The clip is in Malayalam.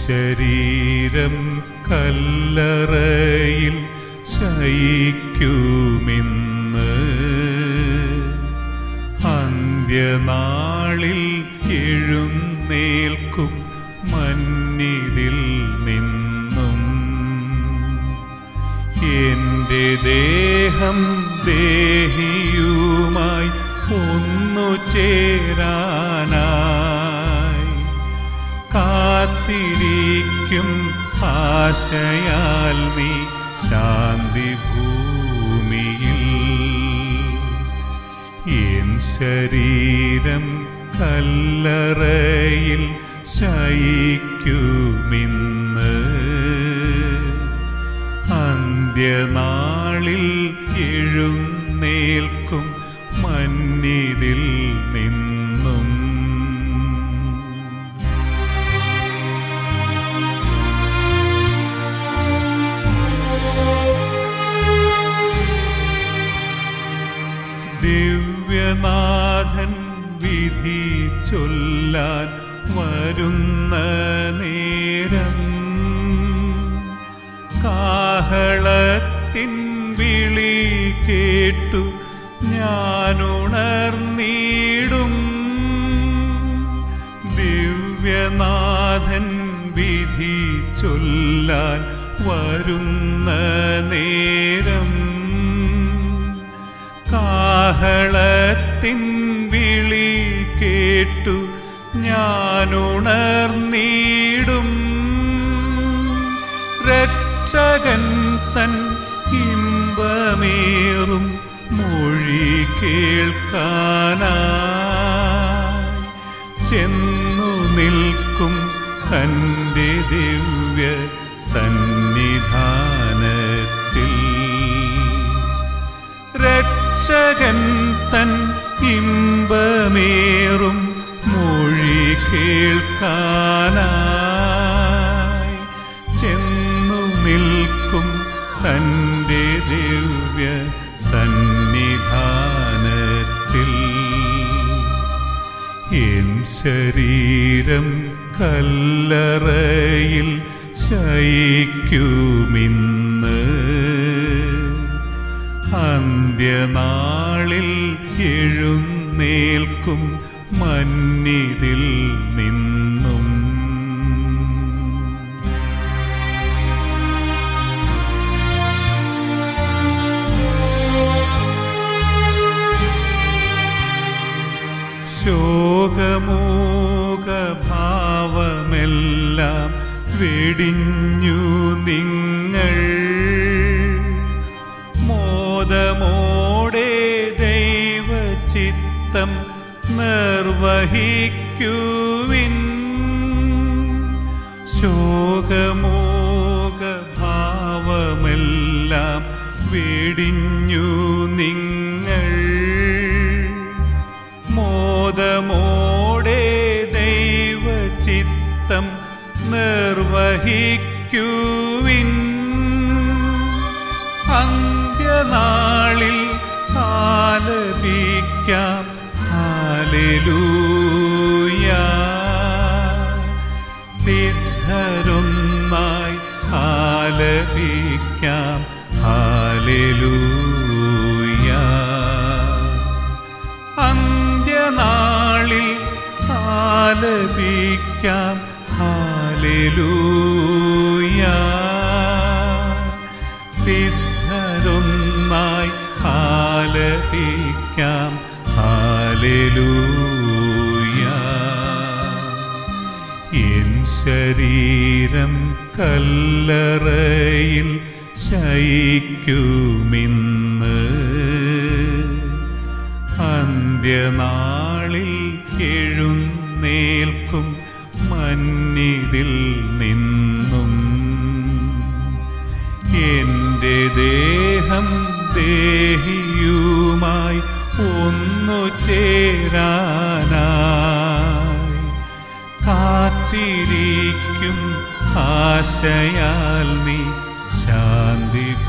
ശരീരം കല്ലറയിൽ ശയിക്കുമിന്ന് അന്ത്യനാളിൽ എഴുന്നേൽക്കും മന്നിതിൽ നിന്നും എന്റെ ദേഹം ദേഹിയുമായി ഒന്നു ചേരാനായി കാത്തിരിക്കും ആശയാൽ നീ ശാന്തി ഭൂമിയിൽ എൻ ശരീരം കല്ലറയിൽ ശയിക്കുമിന്ന് അന്ത്യനാളിൽ എഴുന്നേൽക്കും മന്നിതിൽ നിന്നും ദിവ്യനാഥൻ വിധി ചൊല്ലാൻ വരുന്ന നേരം കാഹളത്തിൻ വിളി കേട്ടു ഞാനുണർന്നീടും ദിവ്യനാഥൻ വിധി ചൊല്ലാൻ വരുന്ന നേരം കാഹളത്തിൻ വിളി കേട്ടു ഞാനുണർന്നീടും രക്ഷകൻ തൻ ഇമ്പമേറും മൊഴി കേൾക്കാനായി ചെന്നു നിൽക്കും തൻ്റെ ദിവ്യ സന്നിധാനത്തിൽ രക്ഷകൻ തൻ ഇമ്പമേറും മൊഴി കേൾക്കാനായി ചെന്നു നിൽക്കും തൻ്റെ ദിവ്യ സന്നിധാനത്തിൽ എൻ ശരീരം കല്ലറയിൽ ശയിക്കുമിന്ന് അന്ത്യനാളിൽ എഴുന്നേൽക്കും മന്നിതിൽ നിന്നും ശോകമോകഭാവമെല്ലാം വെടിഞ്ഞു നിങ്ങൾ മോദമോടെ ദൈവചിത്തം നിർവഹിക്കുവിൻ ശോകമോകഭാവമെല്ലാം വെടിഞ്ഞു നിങ്ങൾ മോദമോടെ ദൈവചിത്തം നിർവഹിക്കുവിൻ അന്ത്യനാളിൽ ആലപിക്കാം ഹാലലൂയ സിദ്ധരൊന്നായി ആലപിക്കാം ഹാലലൂയ അന്ത്യനാളിൽ ആലപിക്കാം ഹാലലൂയ സിദ്ധരൊന്നായി ആലപിക്കാം ഹാലലൂയ എൻ ശരീരം കല്ലറയിൽ ശയിക്കുമിന്ന് അന്ത്യനാളിൽ എഴുന്നേൽക്കും മന്നിതിൽ നിന്നും എന്റെ ദേഹം ദേഹിയുമായി ഒന്നു ചേരാനായി കാത്തിരിക്കും ആശയാൽ നീ ശാന്തി